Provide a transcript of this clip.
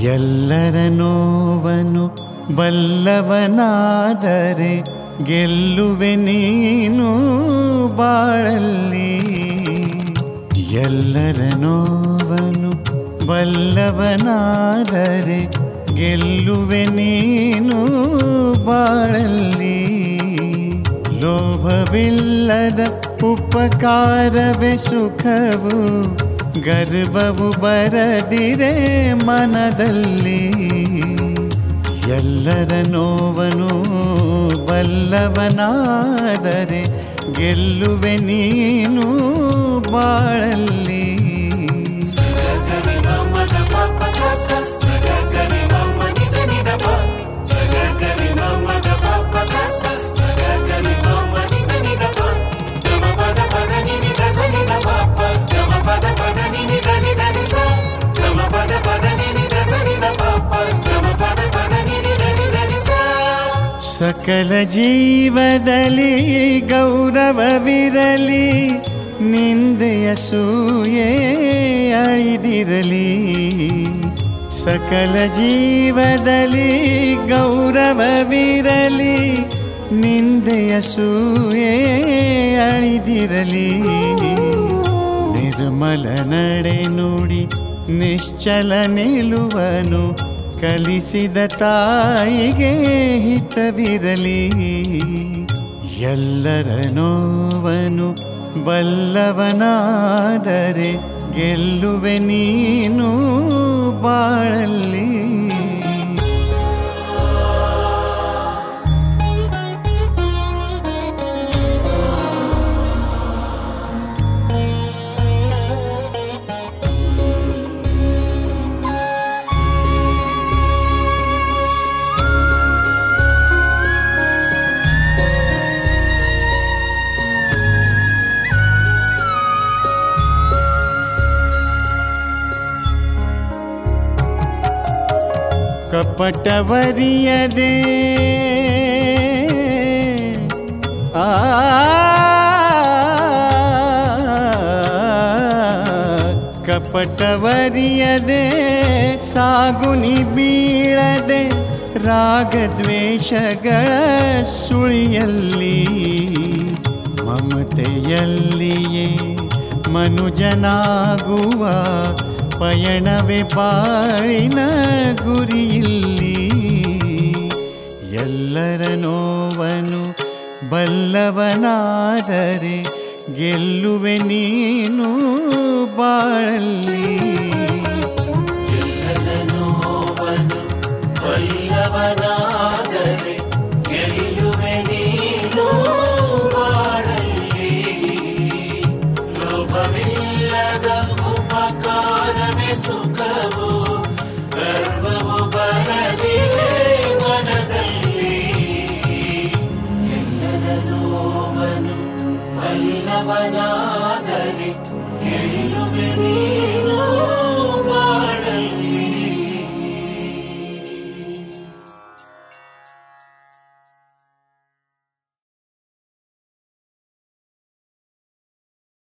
ಎಲ್ಲರ ನೋವನು ಬಲ್ಲವನಾದರೆ ಗೆಲ್ಲುವೆ ನೀನು ಬಾಳಲ್ಲಿ ಎಲ್ಲರ ನೋವನು ಬಲ್ಲವನಾದರೆ ಗೆಲ್ಲುವೆ ನೀನು ಬಾಳಲ್ಲಿ ಲೋಭವಿಲ್ಲದ ಉಪಕಾರವೇ ಸುಖವು ಗರ್ವವು ಬರದಿರೆ ಮನದಲ್ಲಿ ಎಲ್ಲರ ನೋವನು ಬಲ್ಲವನಾದರೆ ಗೆಲ್ಲುವೆ ನೀನು ಬಾಳಲ್ಲಿ ಸಕಲ ಜೀವದಲ್ಲಿ ಗೌರವವಿರಲಿ ನಿಂದೆಯ ಸೂಯೆ ಅಳಿದಿರಲಿ ಸಕಲ ಜೀವದಲ್ಲಿ ಗೌರವವಿರಲಿ ನಿಂದೆಯ ಸೂಯೆ ಅಳಿದಿರಲಿ ನಿರ್ಮಲ ನಡೆ ನುಡಿ ನಿಶ್ಚಲ ನಿಲುವನು ಕಲಿಸಿದ ತಾಯಿಗೆ ಹಿತವಿರಲಿ ಎಲ್ಲರ ನೋವನು ಬಲ್ಲವನಾದರೆ ಗೆಲ್ಲುವೆ ನೀನು ಬಾಳಲ್ಲಿ ಕಪಟವರಿಯದೆ ಆ ಕಪಟವರಿಯದೆ ಸಾಗುನಿ ಬೀಳದೆ ರಾಗದ್ವೇಷಗಳ ಸುಳಿಯಲ್ಲಿ ಮಮತೆಯಲ್ಲಿಯೇ ಮನುಜನಾಗುವ ಪಯಣವೇ ಬಾಳಿನ ಗುರಿಯಿಲ್ಲಿ ಎಲ್ಲರ ನೋವನು ಬಲ್ಲವನಾದರೆ ಗೆಲ್ಲುವೆ ನೀನು ಬಾಳಲ್ಲಿ ಬಲ್ಲವನಾದರೆ ಗೆಲ್ಲುವೆ ನೀನು ಬಾಳಲ್ಲಿ ಲೋಭವಿಲ್ಲದ ಉಪಕಾರವೇ ಸುಖವು ಗರ್ವವು ಬರದಿದೆ ಮನದಲ್ಲಿ ಎಲ್ಲರ ನೋವನು ಬಲ್ಲವನಾದರೆ ಗೆಲ್ಲುವೆ ನೀನು